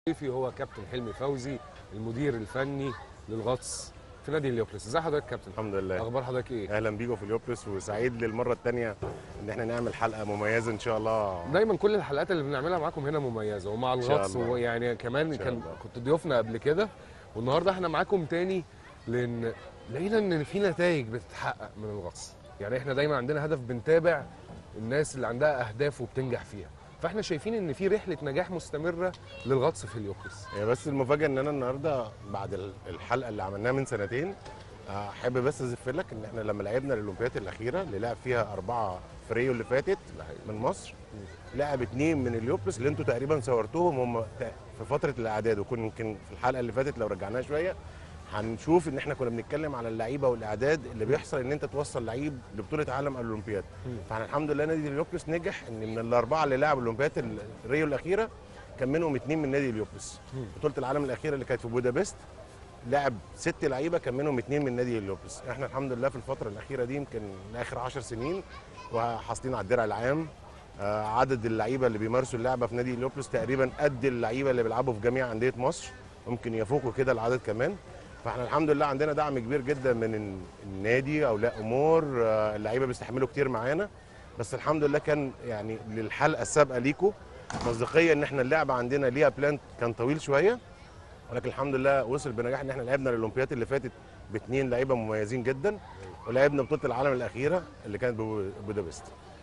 ضيفي هو كابتن حلمي فوزي المدير الفني للغطس في نادي اليوبلس ازي حضرتك يا كابتن الحمد لله اخبار حضرتك ايه اهلا بيكم في اليوبلس وسعيد للمره الثانيه ان احنا نعمل حلقه مميزه ان شاء الله دايما كل الحلقات اللي بنعملها معاكم هنا مميزه ومع شاء الغطس الله. ويعني كمان إن شاء كان الله. كنت ضيوفنا قبل كده والنهارده احنا معاكم تاني لان لقينا ان في نتائج بتتحقق من الغطس يعني احنا دايما عندنا هدف بنتابع الناس اللي عندها اهداف وبتنجح فيها فاحنا شايفين ان في رحله نجاح مستمره للغطس في اليوبلس هي بس المفاجاه ان انا النهارده بعد ال- الحلقه اللي عملناها من سنتين احب بس ازف لك ان احنا لما لعبنا الاولمبياد الاخيره اللي لعب فيها اربعه في ريو اللي فاتت ده حقيقي. من مصر لعب اتنين من اليوبلس اللي انتوا تقريبا صورتوهم هم تا- في فتره الاعداد وكنا يمكن في الحلقه اللي فاتت لو رجعناها شويه هنشوف ان احنا كنا بنتكلم على اللعيبه والاعداد اللي بيحصل ان انت توصل لعيب لبطوله عالم قبل الاولمبياد فاحنا الحمد لله نادي اليوبلس نجح ان من الاربعه اللي لعبوا الاولمبياد ال- ريو الاخيره كان منهم اتنين من نادي اليوبلس بطوله العالم الاخيره اللي كانت في بودابست لعب ست لعيبه كان منهم اتنين من نادي اليوبلس احنا الحمد لله في الفتره الاخيره دي يمكن اخر 10 سنين وحاصلين على الدرع العام آه، عدد اللعيبه اللي بيمارسوا اللعبه في نادي اليوبلس تقريبا قد اللعيبه اللي بيلعبوا في جميع انديه مصر ممكن يفوقوا كده العدد كمان فاحنا الحمد لله عندنا دعم كبير جدا من ال- النادي اولياء امور آه، اللعيبه بيستحملوا كتير معانا بس الحمد لله كان يعني للحلقه السابقه ليكم مصداقيه ان احنا اللعبه عندنا ليها بلان كان طويل شويه ولكن الحمد لله وصل بنجاح ان احنا لعبنا الاولمبياد اللي فاتت باثنين لعيبه مميزين جدا ولعبنا بطوله العالم الاخيره اللي كانت ببو- بودابست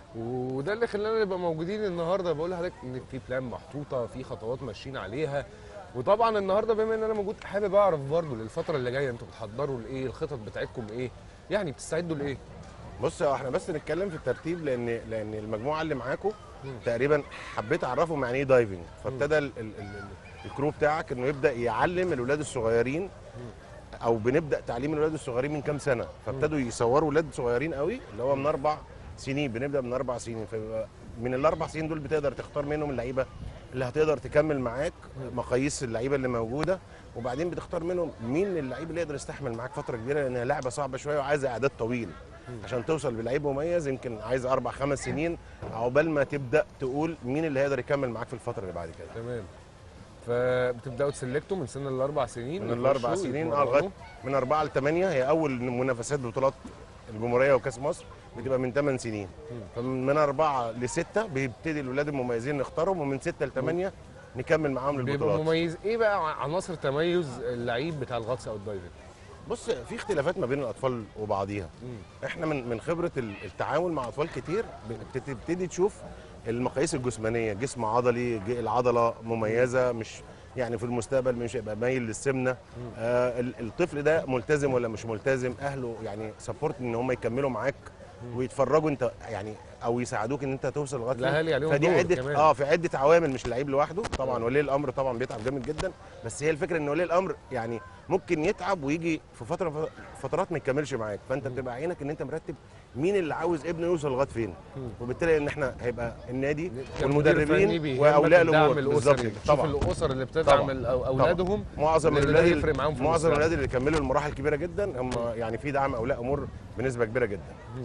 وده اللي خلانا نبقى موجودين النهارده بقول لحضرتك ان في بلان محطوطه في خطوات ماشيين عليها وطبعا النهارده بما ان انا موجود حابب اعرف برضه للفتره اللي جايه انتوا بتحضروا لايه الخطط بتاعتكم ايه يعني بتستعدوا لايه بص هو احنا بس نتكلم في الترتيب لان لان المجموعه اللي معاكم تقريبا حبيت اعرفهم يعني ايه دايفنج فابتدى ال ال ال الكرو بتاعك انه يبدا يعلم الولاد الصغيرين او بنبدا تعليم الولاد الصغيرين من كام سنه فابتدوا يصوروا ولاد صغيرين قوي اللي هو من اربع سنين بنبدا من اربع سنين فيبقى من الاربع سنين دول بتقدر تختار منهم اللعيبه اللي هتقدر تكمل معاك مقاييس اللعيبه اللي موجوده وبعدين بتختار منهم مين اللعيب اللي يقدر يستحمل معاك فتره كبيره لانها لعبه صعبه شويه وعايزه اعداد طويل عشان توصل بلعيب مميز يمكن عايز اربع خمس سنين عقبال ما تبدا تقول مين اللي هيقدر يكمل معاك في الفتره اللي بعد كده تمام فبتبداوا تسلكتوا من سن الاربع سنين من الاربع يخشوا سنين اه يتمرنوا. لغايه من اربعه لثمانيه هي اول منافسات بطولات الجمهوريه وكاس مصر بتبقى من 8 سنين فمن من اربعه لسته بيبتدي الاولاد المميزين نختارهم ومن سته لثمانيه نكمل معاهم بيبقى البطولات مميز ايه بقى عناصر تميز اللعيب بتاع الغطس او الدايفنج بص في اختلافات ما بين الاطفال وبعضيها احنا من من خبره ال- التعامل مع اطفال كتير بتبتدي تشوف المقاييس الجسمانيه جسم عضلي ج- العضله مميزه مش يعني في المستقبل مش هيبقى مايل للسمنه آه ال- الطفل ده ملتزم ولا مش ملتزم اهله يعني سبورت ان هم يكملوا معاك ويتفرجوا انت يعني او يساعدوك ان انت توصل لغايه فين. الأهالي عليهم فدي دور عده كمان. اه في عده عوامل مش اللعيب لوحده طبعا ولي الامر طبعا بيتعب جامد جدا بس هي الفكره ان ولي الامر يعني ممكن يتعب ويجي في فتره فترات ما يكملش معاك فانت بتبقى عينك ان انت مرتب مين اللي عاوز ابنه يوصل لغايه فين وبالتالي ان احنا هيبقى النادي كمدير فني والمدربين بيهمك واولياء الدعم الامور بالظبط الاسري كده. تشوف طبعا الاسر اللي بتدعم طبعا. ال- أو اولادهم معظم لأن ده الولاد هيفرق معاهم في معظم المستقبل. الولاد اللي كملوا المراحل كبيره جدا هم يعني في دعم اولياء امور بنسبه كبيره جدا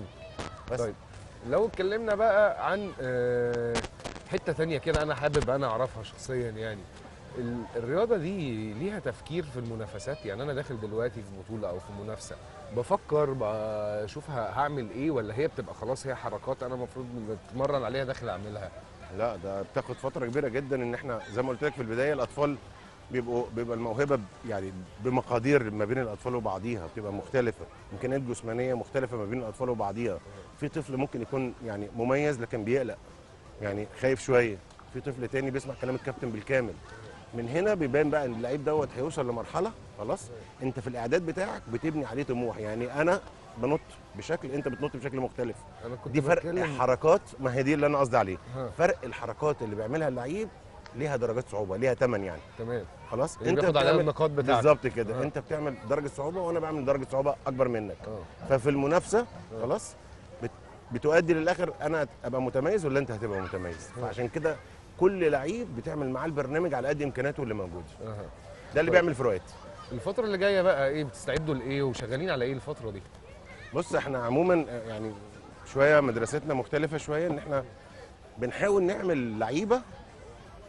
بس طيب لو اتكلمنا بقى عن آه، حته تانية كده انا حابب انا اعرفها شخصيا يعني ال- الرياضه دي ليها تفكير في المنافسات يعني انا داخل دلوقتي في بطوله او في منافسه بفكر بشوف ه- هعمل ايه ولا هي بتبقى خلاص هي حركات انا المفروض بتمرن عليها داخل اعملها لا ده بتاخد فتره كبيره جدا ان احنا زي ما قلت لك في البدايه الاطفال بيبقوا بيبقى الموهبه ب- يعني بمقادير ما بين الاطفال وبعضيها بتبقى مختلفه امكانيات جسمانيه مختلفه ما بين الاطفال وبعضيها في طفل ممكن يكون يعني مميز لكن بيقلق يعني خايف شويه في طفل تاني بيسمع كلام الكابتن بالكامل من هنا بيبان بقى ان اللعيب دوت هيوصل لمرحله خلاص انت في الاعداد بتاعك بتبني عليه طموح يعني انا بنط بشكل انت بتنط بشكل مختلف انا كنت دي فرق بتكلم- حركات ما هي دي اللي انا قصدي عليه ها. فرق الحركات اللي بيعملها اللعيب ليها درجات صعوبه ليها ثمن يعني تمام خلاص اللي بياخد عليها بتعمل- النقاط بتاعتك. بالظبط كده آه. انت بتعمل درجه صعوبه وانا بعمل درجه صعوبه اكبر منك اه ففي المنافسه خلاص بت... بتؤدي للاخر انا ابقى متميز ولا انت هتبقى متميز فعشان كده كل لعيب بتعمل معاه البرنامج على قد امكانياته اللي موجود اها ده اللي طيب. بيعمل فروقات الفتره اللي جايه بقى ايه بتستعدوا لايه وشغالين على ايه الفتره دي بص احنا عموما يعني شويه مدرستنا مختلفه شويه ان احنا بنحاول نعمل لعيبه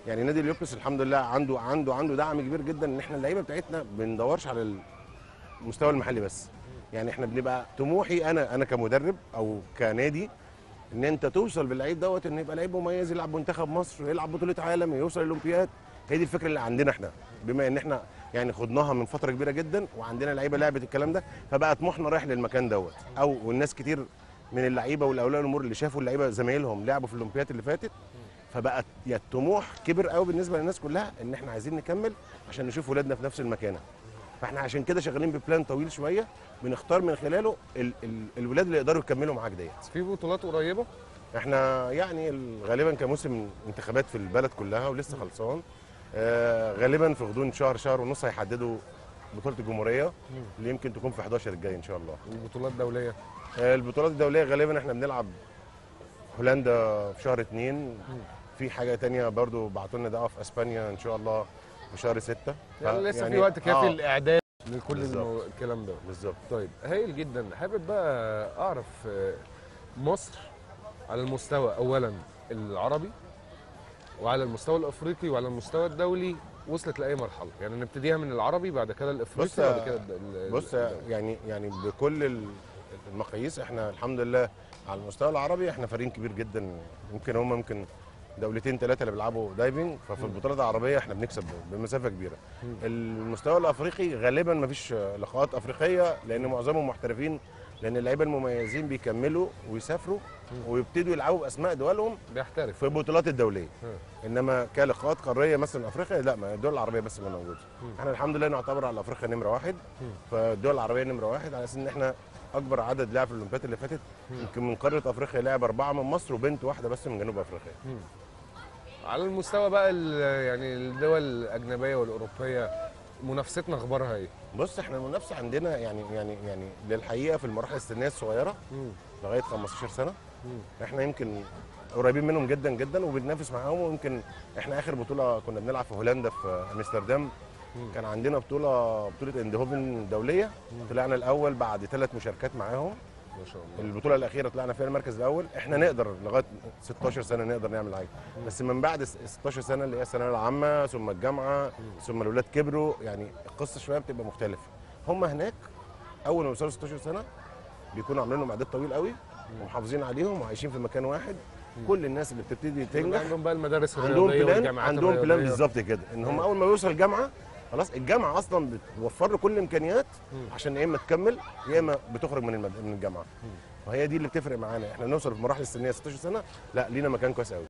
يعني نادي اليوبلس الحمد لله عنده عنده عنده دعم كبير جدا ان احنا اللعيبه بتاعتنا ما بندورش على المستوى المحلي بس يعني احنا بنبقى طموحي انا انا كمدرب او كنادي ان انت توصل باللعيب دوت ان يبقى لعيب مميز يلعب منتخب مصر يلعب بطوله عالم يوصل الاولمبياد هي دي الفكره اللي عندنا احنا بما ان احنا يعني خدناها من فتره كبيره جدا وعندنا لعيبه لعبت الكلام ده فبقى طموحنا رايح للمكان دوت او والناس كتير من اللعيبه والاولياء الامور اللي شافوا اللعيبه زمايلهم لعبوا في الاولمبياد اللي فاتت فبقى يا الطموح كبر قوي بالنسبه للناس كلها ان احنا عايزين نكمل عشان نشوف ولادنا في نفس المكانه فاحنا عشان كده شغالين ببلان طويل شويه بنختار من خلاله ال ال الولاد اللي يقدروا يكملوا معاك ديت في بطولات قريبه احنا يعني ال- غالبا كموسم انتخابات في البلد كلها ولسه خلصان آه غالبا في غضون شهر شهر ونص هيحددوا بطوله الجمهوريه اللي يمكن تكون في 11 الجاي ان شاء الله البطولات دوليه آه البطولات الدوليه غالبا احنا بنلعب هولندا في شهر اتنين في حاجه تانية برضو بعتوا لنا ده في اسبانيا ان شاء الله في شهر ستة يعني ف- لسه في وقت كافي آه الاعداد لكل بالظبط. المو... الكلام ده بالظبط طيب هايل جدا حابب بقى اعرف آه، مصر على المستوى اولا العربي وعلى المستوى الافريقي وعلى المستوى الدولي وصلت لاي مرحله يعني نبتديها من العربي بعد كده الافريقي بص بعد كده الد- ال- بص الدولي. يعني يعني بكل ال- المقاييس احنا الحمد لله على المستوى العربي احنا فريق كبير جدا يمكن هم يمكن دولتين ثلاثه اللي بيلعبوا دايفنج ففي البطولات العربيه احنا بنكسب بمسافه كبيره المستوى الافريقي غالبا ما فيش لقاءات افريقيه لان معظمهم محترفين لان اللعيبه المميزين بيكملوا ويسافروا ويبتدوا يلعبوا باسماء دولهم بيحترف في البطولات الدوليه ها. انما كلقاءات قاريه مثلا افريقيا لا ما الدول العربيه بس اللي موجوده مم. احنا الحمد لله نعتبر على افريقيا نمره واحد مم. فالدول العربيه نمره واحد على اساس ان احنا اكبر عدد لعب في الاولمبياد اللي فاتت يمكن من قاره افريقيا لعب اربعه من مصر وبنت واحده بس من جنوب افريقيا على المستوى بقى ال- يعني الدول الاجنبيه والاوروبيه منافستنا اخبارها ايه؟ بص احنا المنافسه عندنا يعني يعني يعني للحقيقه في المراحل السنيه الصغيره مم. لغايه 15 سنه مم. احنا يمكن قريبين منهم جدا جدا وبننافس معاهم ويمكن احنا اخر بطوله كنا بنلعب في هولندا في امستردام مم. كان عندنا بطوله بطوله اندهوفن دوليه طلعنا الاول بعد ثلاث مشاركات معاهم ما شاء الله البطوله الاخيره طلعنا فيها المركز الاول احنا نقدر لغايه 16 سنه نقدر نعمل حاجه بس من بعد س- 16 سنه اللي هي الثانويه العامه ثم الجامعه ثم الاولاد كبروا يعني القصه شويه بتبقى مختلفه هم هناك اول ما يوصلوا 16 سنه بيكونوا عاملين لهم اعداد طويل قوي ومحافظين عليهم وعايشين في مكان واحد كل الناس اللي بتبتدي يبقى تنجح عندهم بقى المدارس عندهم الرياضيه بلان والجامعات عندهم بلان الرياضية. بالظبط كده ان هم اول ما يوصل الجامعه خلاص الجامعه اصلا بتوفر له كل الامكانيات عشان يا اما تكمل يا اما بتخرج من المد... من الجامعه وهي دي اللي بتفرق معانا احنا نوصل في المراحل السنيه 16 سنه لا لينا مكان كويس قوي